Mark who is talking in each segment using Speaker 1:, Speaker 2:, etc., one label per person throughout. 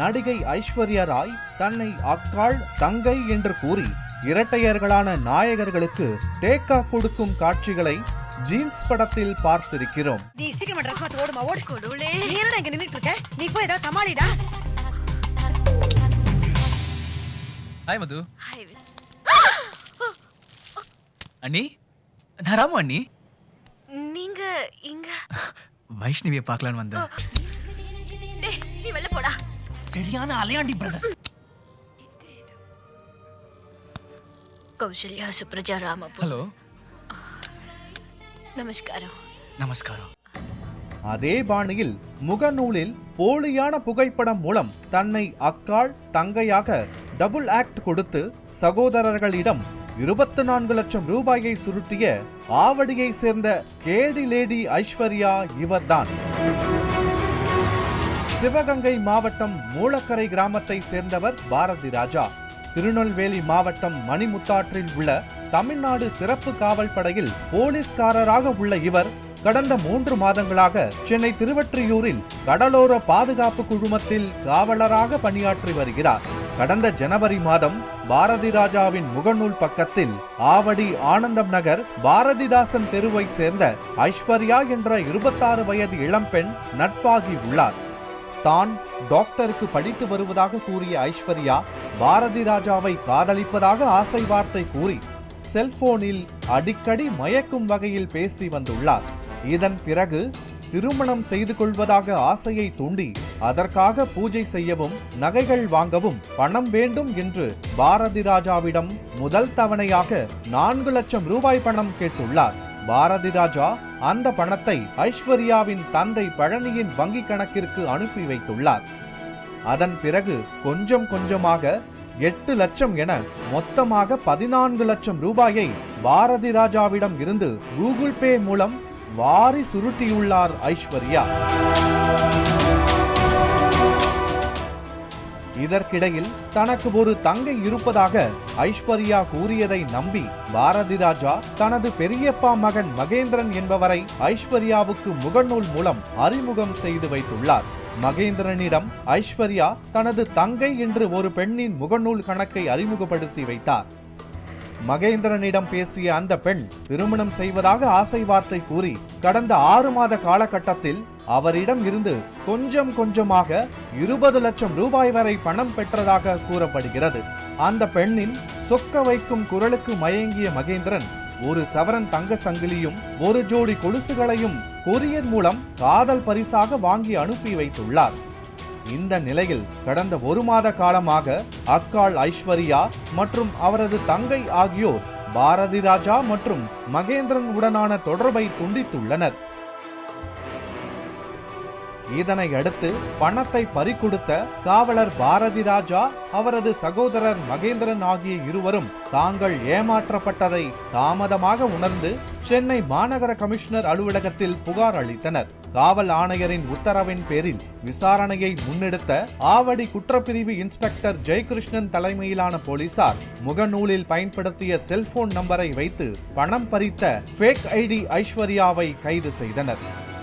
Speaker 1: நடிகை ஐஸ்வர்யா ராய் தன்னை அக்காள் தங்கை என்று கூறி இரட்டையர்களான நாயகர்களுக்கு டேக்கா கொடுக்கும் காட்சிகளை ஜீன்ஸ் படத்தில் பார்த்திருக்கிறோம்
Speaker 2: நீ சீக்கிரமா ட்ரெஸ் மாத்தி ஓடுமா ஓடு
Speaker 3: கொடுளே
Speaker 2: நீ என்னடா இங்க நின்னுட்டு இருக்க நீ போய் ஏதாவது சமாளிடா
Speaker 4: ஹாய் மது
Speaker 3: ஹாய்
Speaker 4: அண்ணி நான் ராமு அண்ணி
Speaker 3: நீங்க இங்க
Speaker 4: வைஷ்ணவியை பார்க்கலான்னு வந்தேன்
Speaker 3: டேய் நீ வெளில போடா
Speaker 5: சரியான அலையாண்டி பிரதர்ஸ்
Speaker 3: கௌசல்யா சுப்ரஜா ராம
Speaker 4: ஹலோ
Speaker 3: நமஸ்காரம்
Speaker 4: நமஸ்காரம்
Speaker 1: அதே பாணியில் முகநூலில் போலியான புகைப்படம் மூலம் தன்னை அக்காள் தங்கையாக டபுள் ஆக்ட் கொடுத்து சகோதரர்களிடம் இருபத்தி நான்கு லட்சம் ரூபாயை சுருட்டிய ஆவடியை சேர்ந்த கேடி லேடி ஐஸ்வர்யா இவர்தான் சிவகங்கை மாவட்டம் மூலக்கரை கிராமத்தை சேர்ந்தவர் பாரதி ராஜா திருநெல்வேலி மாவட்டம் மணிமுத்தாற்றில் உள்ள தமிழ்நாடு சிறப்பு காவல் படையில் போலீஸ்காரராக உள்ள இவர் கடந்த மூன்று மாதங்களாக சென்னை திருவொற்றியூரில் கடலோர பாதுகாப்பு குழுமத்தில் காவலராக பணியாற்றி வருகிறார் கடந்த ஜனவரி மாதம் பாரதி ராஜாவின் முகநூல் பக்கத்தில் ஆவடி ஆனந்தம் நகர் பாரதிதாசன் தெருவை சேர்ந்த ஐஸ்வர்யா என்ற இருபத்தாறு வயது இளம்பெண் நட்பாகி உள்ளார் தான் டாக்டருக்கு படித்து வருவதாக கூறிய ஐஸ்வர்யா பாரதி ராஜாவை காதலிப்பதாக ஆசை வார்த்தை கூறி செல்போனில் அடிக்கடி மயக்கும் வகையில் பேசி வந்துள்ளார் இதன் பிறகு திருமணம் செய்து கொள்வதாக ஆசையை தூண்டி அதற்காக பூஜை செய்யவும் நகைகள் வாங்கவும் பணம் வேண்டும் என்று பாரதி ராஜாவிடம் முதல் தவணையாக நான்கு லட்சம் ரூபாய் பணம் கேட்டுள்ளார் பாரதி ராஜா அந்த பணத்தை ஐஸ்வர்யாவின் தந்தை பழனியின் வங்கி கணக்கிற்கு அனுப்பி வைத்துள்ளார் அதன் பிறகு கொஞ்சம் கொஞ்சமாக எட்டு லட்சம் என மொத்தமாக பதினான்கு லட்சம் ரூபாயை பாரதி ராஜாவிடம் இருந்து கூகுள் பே மூலம் வாரி சுருட்டியுள்ளார் ஐஸ்வர்யா இதற்கிடையில் தனக்கு ஒரு தங்கை இருப்பதாக ஐஸ்வர்யா கூறியதை நம்பி பாரதி ராஜா தனது பெரியப்பா மகன் மகேந்திரன் என்பவரை ஐஸ்வர்யாவுக்கு முகநூல் மூலம் அறிமுகம் செய்து வைத்துள்ளார் மகேந்திரனிடம் ஐஸ்வர்யா தனது தங்கை என்று ஒரு பெண்ணின் முகநூல் கணக்கை அறிமுகப்படுத்தி வைத்தார் மகேந்திரனிடம் பேசிய அந்த பெண் திருமணம் செய்வதாக ஆசை வார்த்தை கூறி கடந்த ஆறு மாத காலகட்டத்தில் அவரிடம் இருந்து கொஞ்சம் கொஞ்சமாக இருபது லட்சம் ரூபாய் வரை பணம் பெற்றதாக கூறப்படுகிறது அந்த பெண்ணின் சொக்க வைக்கும் குரலுக்கு மயங்கிய மகேந்திரன் ஒரு சவரன் தங்க சங்கிலியும் ஒரு ஜோடி கொலுசுகளையும் கொரியர் மூலம் காதல் பரிசாக வாங்கி அனுப்பி வைத்துள்ளார் இந்த நிலையில் கடந்த ஒரு மாத காலமாக அக்காள் ஐஸ்வர்யா மற்றும் அவரது தங்கை ஆகியோர் பாரதி ராஜா மற்றும் மகேந்திரன் உடனான தொடர்பை துண்டித்துள்ளனர் இதனை அடுத்து பணத்தை பறிகொடுத்த காவலர் பாரதி ராஜா அவரது சகோதரர் மகேந்திரன் ஆகிய இருவரும் தாங்கள் ஏமாற்றப்பட்டதை தாமதமாக உணர்ந்து சென்னை மாநகர கமிஷனர் அலுவலகத்தில் புகார் அளித்தனர் காவல் ஆணையரின் உத்தரவின் பேரில் விசாரணையை முன்னெடுத்த ஆவடி குற்றப்பிரிவு இன்ஸ்பெக்டர் ஜெயகிருஷ்ணன் தலைமையிலான போலீசார் முகநூலில் பயன்படுத்திய செல்போன் நம்பரை வைத்து பணம் பறித்த ஃபேக் ஐடி ஐஸ்வர்யாவை கைது செய்தனர்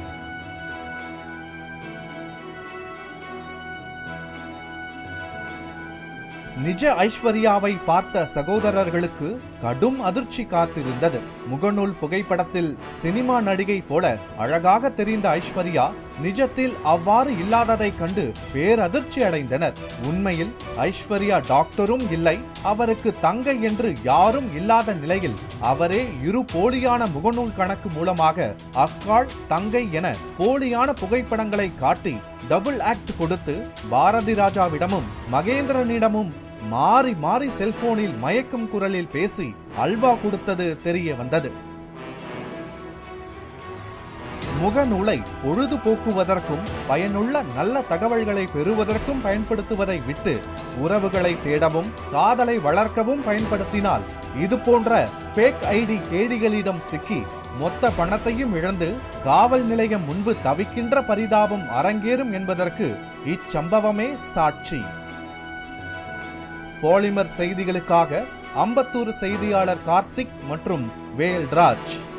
Speaker 1: நிஜ ஐஸ்வர்யாவை பார்த்த சகோதரர்களுக்கு கடும் அதிர்ச்சி காத்திருந்தது முகநூல் புகைப்படத்தில் சினிமா நடிகை போல அழகாக தெரிந்த ஐஸ்வர்யா நிஜத்தில் அவ்வாறு இல்லாததை கண்டு பேரதிர்ச்சி அடைந்தனர் உண்மையில் ஐஸ்வர்யா டாக்டரும் இல்லை அவருக்கு தங்கை என்று யாரும் இல்லாத நிலையில் அவரே இரு போலியான முகநூல் கணக்கு மூலமாக அக்காள் தங்கை என போலியான புகைப்படங்களை காட்டி டபுள் ஆக்ட் கொடுத்து பாரதி ராஜாவிடமும் மகேந்திரனிடமும் மாறி மாறி செல்போனில் மயக்கும் குரலில் பேசி அல்வா கொடுத்தது தெரிய வந்தது முகநூலை பொழுதுபோக்குவதற்கும் பயனுள்ள நல்ல தகவல்களை பெறுவதற்கும் பயன்படுத்துவதை விட்டு உறவுகளை தேடவும் காதலை வளர்க்கவும் பயன்படுத்தினால் இது போன்ற ஃபேக் ஐடி கேடிகளிடம் சிக்கி மொத்த பணத்தையும் இழந்து காவல் நிலையம் முன்பு தவிக்கின்ற பரிதாபம் அரங்கேறும் என்பதற்கு இச்சம்பவமே சாட்சி பாலிமர் செய்திகளுக்காக அம்பத்தூர் செய்தியாளர் கார்த்திக் மற்றும் வேல்ராஜ்